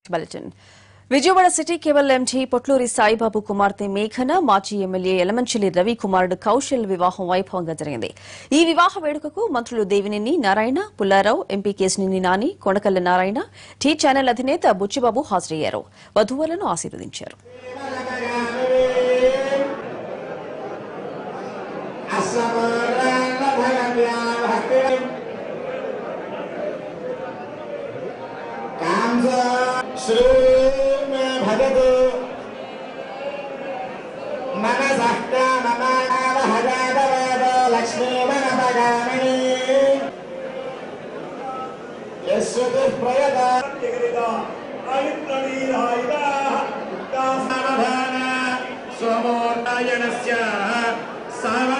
bulletin Vijayawada city cable MG Potluri Saibabu కుమార్తె మేఘన మాజీ ఎమ్మెల్యే యలమంచిలి రవి కుమారుడు కౌశల్ వివాహం వైభవంగా జరిగింది ఈ వివాహ వేడుకకు మంత్రులు Devineni Narayana Pullarao MP Kesineni Nani Konakalla Narayana T channel అధినేత బుచ్చిబాబు హాజరయ్యారు వధువులను ఆశీర్వదించారు श्रीमे भजतु मनसः काममानहजातवेदो लक्ष्मीमनपगामिनी यस्वतिः प्रयता सावधान स्वमोर्नायणस्य साव